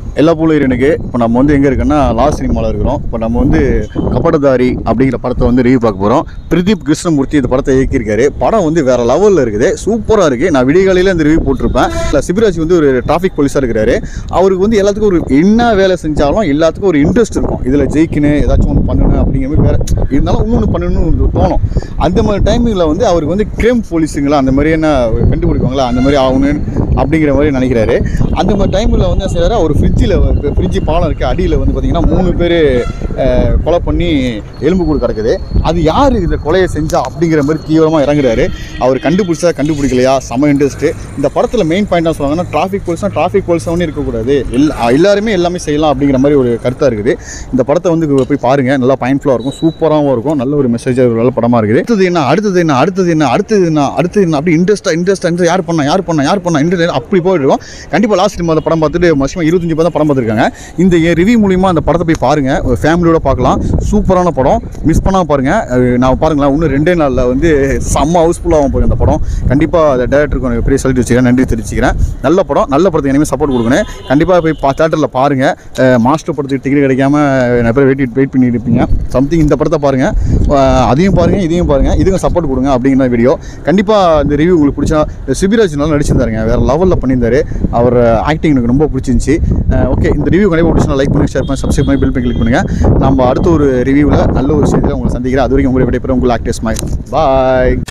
எல்லா பூலையரனுக்கு இப்போ நம்ம வந்து எங்கே இருக்கோன்னா லாஸ் சினிமாவில் இருக்கிறோம் இப்போ நம்ம வந்து கபடதாரி அப்படிங்கிற படத்தை வந்து ரிவ்யூ பார்க்க போகிறோம் பிரதீப் கிருஷ்ணமூர்த்தி இந்த படத்தை இயக்கியிருக்காரு படம் வந்து வேற லெவலில் இருக்குது சூப்பராக இருக்குது நான் விடிகாலையில் இந்த ரிவ்யூ போட்டிருப்பேன் இல்லை சிபிராஜ் வந்து ஒரு டிராஃபிக் போலீஸாக இருக்கிறாரு அவருக்கு வந்து எல்லாத்துக்கும் ஒரு என்ன வேலை செஞ்சாலும் எல்லாத்துக்கும் ஒரு இன்ட்ரெஸ்ட் இருக்கும் இதில் ஜெயிக்கணும் ஏதாச்சும் ஒன்று பண்ணணும் அப்படிங்கிற மாதிரி வேற இருந்தாலும் இன்னொன்று பண்ணணும்னு தோணும் அந்த மாதிரி டைமிங்கில் வந்து அவருக்கு வந்து கிரைம் போலீஸுங்களா அந்த மாதிரி என்ன கண்டுபிடிப்பாங்களா அந்த மாதிரி ஆகணும் அப்படிங்கிற மாதிரி நினைக்கிறாரு அந்த மாதிரி டைமில் வந்து என்ன செய்யறாரு ஒரு ஃப்ரிட்ஜில் ஃப்ரிட்ஜு பாலம் இருக்குது அடியில் வந்து பார்த்தீங்கன்னா மூணு பேர் கொலை பண்ணி எலும்பு கூடு கிடக்குது அது யார் இந்த கொலையை செஞ்சா அப்படிங்கிற மாதிரி தீவிரமாக இறங்குறாரு அவர் கண்டுபிடிச்சா கண்டுபிடிக்கலையா செம இன்ட்ரெஸ்ட்டு இந்த படத்தில் மெயின் பாயிண்டாக சொல்லுவாங்கன்னா டிராஃபிக் போலீஸ்னால் டிராஃபிக் போலீஸாகவும் இருக்கக்கூடாது எல்லா எல்லாருமே எல்லாமே செய்யலாம் அப்படிங்கிற மாதிரி ஒரு கருத்தாக இருக்குது இந்த படத்தை வந்து போய் பாருங்கள் நல்லா பயன்ஃபுல்லாக இருக்கும் சூப்பராகவும் இருக்கும் நல்ல ஒரு மெசேஜ் ஒரு நல்ல படமாக இருக்குது அடுத்தது என்ன அடுத்தது என்ன அடுத்தது என்ன அடுத்தது என்ன அடுத்தது என்ன அப்படி இன்ட்ரெஸ்ட்டாக இன்ட்ரெஸ்ட்டாக யார் பண்ணா யார் பண்ணா யார் பண்ணா இன்ட்ரெஸ்ட் அப்படி போயிட்டு இருக்கும் கண்டிப்பாக லாஸ்ட் சினிமா அந்த படம் பார்த்துட்டு மொத்தமாக இருபத்தஞ்சு பேர் தான் படம் பார்த்துருக்காங்க இந்த ரிவ்யூ மூலிமா அந்த படத்தை போய் பாருங்கள் ஒரு ஃபேமிலியோட பார்க்கலாம் சூப்பரான படம் மிஸ் பண்ணாமல் பாருங்கள் நான் பாருங்களேன் இன்னும் ரெண்டே நாளில் வந்து செம்ம ஹவுஸ்ஃபுல்லாகவும் போய் அந்த படம் கண்டிப்பாக அந்த டேரக்டருக்கு எனக்கு பெரிய சொல்லிட்டு வச்சுக்கிறேன் நன்றி தெரிவிச்சுக்கிறேன் நல்ல படம் நல்ல படத்துக்கு இனிமேல் சப்போர்ட் கொடுக்கணும் கண்டிப்பாக போய் பா தேட்டரில் பாருங்கள் மாஸ்டர் படத்துக்கு டிக்கெட் கிடைக்காம நிறைய பேர் வெயிட் வெயிட் பண்ணிட்டு இருப்பீங்க சம்திங் இந்த படத்தை பாருங்கள் அதையும் பாருங்கள் இதையும் பாருங்கள் இதுக்கும் சப்போர்ட் கொடுங்க அப்படிங்கிற வீடியோ கண்டிப்பாக இந்த ரிவ்யூ உங்களுக்கு பிடிச்சா சிபிராஜ் நல்லா நடிச்சிருந்தாருங்க வேறு லெவலில் பண்ணியிருந்தாரு அவர் ஆக்டிங் எனக்கு ரொம்ப பிடிச்சிருந்துச்சி ஓகே இந்த ரிவ்யூ கண்டிப்பாக பிடிச்சா லைக் பண்ணி ஷேர் பண்ணி சப்ஸ்கிரைப் பண்ணி பில் பண்ணி கிளிக் பண்ணுங்கள் நம்ம அடுத்த ஒரு ரிவ்யூவில் நல்ல ஒரு செய்தியில் உங்களை சந்திக்கிறேன் அது வரைக்கும் உங்களை விடைபெறும் உங்கள் ஆக்டர்ஸ் மை பாய்